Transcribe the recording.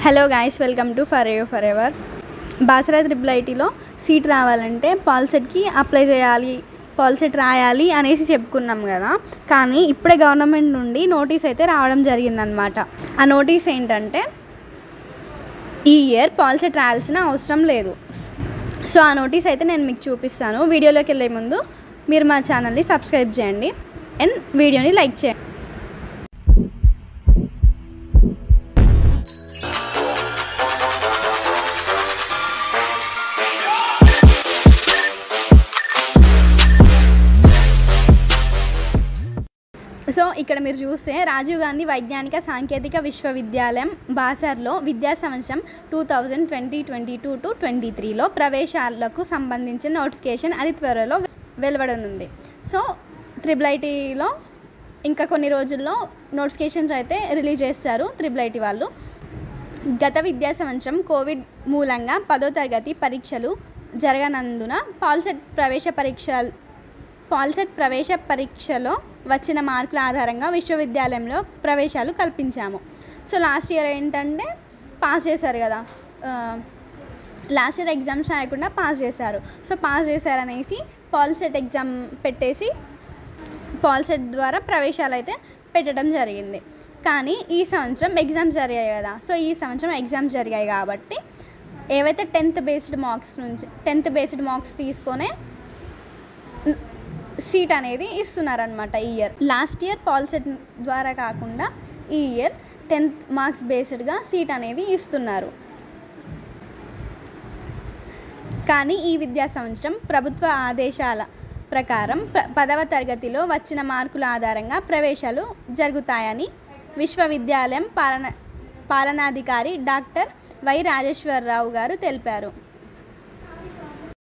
hello guys welcome to for you forever Basara triple ఐటీలో seat రావాలంటే పాల్సెట్కి apply చేయాలి పాల్సెట్ రాయాలి అనేసి చెప్పుకున్నాం కదా కానీ ఇప్పుడే గవర్నమెంట్ నుండి నోటీస్ అయితే రావడం జరిగిందనమాట ఆ నోటీస్ ఏంటంటే ఈ ఇయర్ పాల్సెట్ రాయాల్సిన అవసరం లేదు సో ఆ నోటీస్ అయితే నేను మీకు చూపిస్తాను వీడియోలోకి వెళ్ళే ముందు మీరు మా ఛానల్ని సబ్స్క్రైబ్ చేయండి అండ్ వీడియోని లైక్ చేయండి సో ఇక్కడ మీరు చూస్తే రాజీవ్ గాంధీ వైజ్ఞానిక సాంకేతిక విశ్వవిద్యాలయం బాసర్లో విద్యా సంవత్సరం two thousand twenty twenty two to twenty త్రీలో ప్రవేశాలకు సంబంధించిన నోటిఫికేషన్ అది త్వరలో వెలువడనుంది సో త్రిబుల్ ఐటీలో ఇంకా కొన్ని రోజుల్లో నోటిఫికేషన్స్ అయితే రిలీజ్ చేస్తారు త్రిబుల్ ఐటీ వాళ్ళు గత విద్యా సంవత్సరం కోవిడ్ మూలంగా పదో తరగతి పరీక్షలు జరగనందున పాల్సెట్ ప్రవేశ పరీక్ష పాల్సెట్ ప్రవేశ పరీక్షలో వచ్చిన మార్కుల ఆధారంగా విశ్వవిద్యాలయంలో ప్రవేశాలు కల్పించాము సో లాస్ట్ ఇయర్ ఏంటంటే పాస్ చేశారు కదా లాస్ట్ ఇయర్ ఎగ్జామ్స్ రాయకుండా పాస్ చేశారు సో పాస్ చేశారనేసి పాల్సెట్ ఎగ్జామ్ పెట్టేసి పాల్సెట్ ద్వారా ప్రవేశాలు అయితే పెట్టడం జరిగింది కానీ ఈ సంవత్సరం ఎగ్జామ్స్ జరిగాయి కదా సో ఈ సంవత్సరం ఎగ్జామ్స్ జరిగాయి కాబట్టి ఏవైతే టెన్త్ బేస్డ్ మార్క్స్ నుంచి టెన్త్ బేస్డ్ మార్క్స్ తీసుకొనే సీట్ అనేది ఇస్తున్నారనమాట ఈ ఇయర్ లాస్ట్ ఇయర్ పాల్సెట్ ద్వారా కాకుండా ఈ ఇయర్ టెన్త్ మార్క్స్ బేస్డ్గా సీట్ అనేది ఇస్తున్నారు కానీ ఈ విద్యా సంవత్సరం ప్రభుత్వ ఆదేశాల ప్రకారం ప్ర- పదవ తరగతిలో వచ్చిన మార్కుల ఆధారంగా ప్రవేశాలు జరుగుతాయని విశ్వవిద్యాలయం పాలన పాలనాధికారి డాక్టర్ వై రాజేశ్వరరావు గారు తెలిపారు